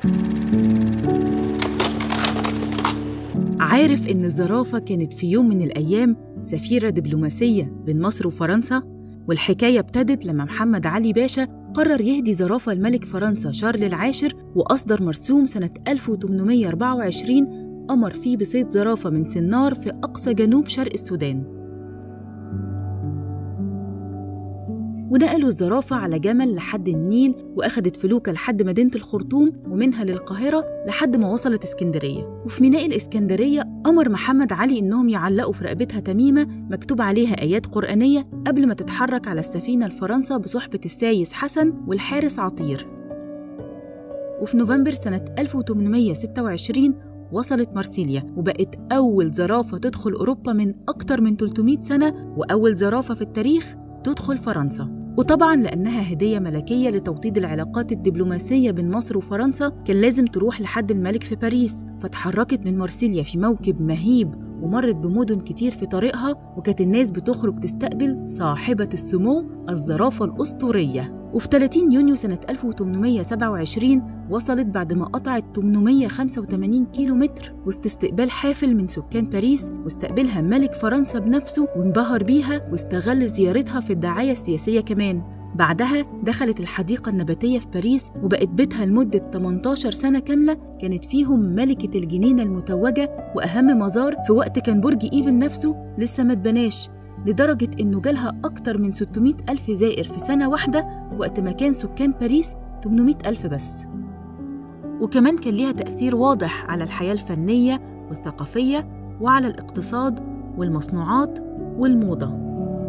عارف إن الزرافة كانت في يوم من الأيام سفيرة دبلوماسية بين مصر وفرنسا؟ والحكاية ابتدت لما محمد علي باشا قرر يهدي زرافة الملك فرنسا شارل العاشر وأصدر مرسوم سنة 1824 أمر فيه بصيد زرافة من سنار في أقصى جنوب شرق السودان ونقلوا الزرافة على جمل لحد النيل وأخدت فلوكة لحد مدينة الخرطوم ومنها للقاهرة لحد ما وصلت اسكندرية وفي ميناء الإسكندرية أمر محمد علي إنهم يعلقوا في رقبتها تميمة مكتوب عليها آيات قرآنية قبل ما تتحرك على السفينة لفرنسا بصحبة السايس حسن والحارس عطير وفي نوفمبر سنة 1826 وصلت مارسيليا وبقت أول زرافة تدخل أوروبا من أكتر من 300 سنة وأول زرافة في التاريخ تدخل فرنسا وطبعا لأنها هدية ملكية لتوطيد العلاقات الدبلوماسية بين مصر وفرنسا كان لازم تروح لحد الملك في باريس فتحركت من مارسيليا في موكب مهيب ومرت بمدن كتير في طريقها وكانت الناس بتخرج تستقبل صاحبة السمو الزرافة الأسطورية وفي 30 يونيو سنة 1827 وصلت بعد ما قطعت 885 كيلو متر وسط استقبال حافل من سكان باريس واستقبلها ملك فرنسا بنفسه وانبهر بيها واستغل زيارتها في الدعاية السياسية كمان بعدها دخلت الحديقة النباتية في باريس وبقت بيتها لمدة 18 سنة كاملة كانت فيهم ملكة الجنينة المتوجة وأهم مزار في وقت كان برج إيفل نفسه لسه ما اتبناش لدرجة إنه جالها أكتر من 600 ألف زائر في سنة واحدة وقت ما كان سكان باريس 800 ألف بس وكمان كان ليها تأثير واضح على الحياة الفنية والثقافية وعلى الاقتصاد والمصنوعات والموضة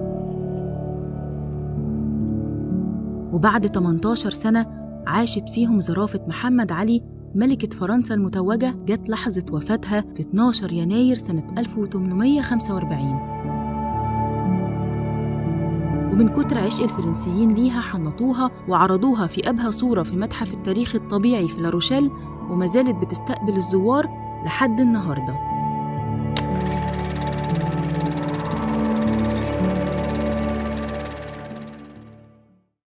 وبعد 18 سنة عاشت فيهم زرافة محمد علي ملكة فرنسا المتوجة جت لحظة وفاتها في 12 يناير سنة 1845 ومن كتر عشق الفرنسيين ليها حنطوها وعرضوها في أبهى صورة في متحف التاريخ الطبيعي في لاروشيل وما زالت بتستقبل الزوار لحد النهارده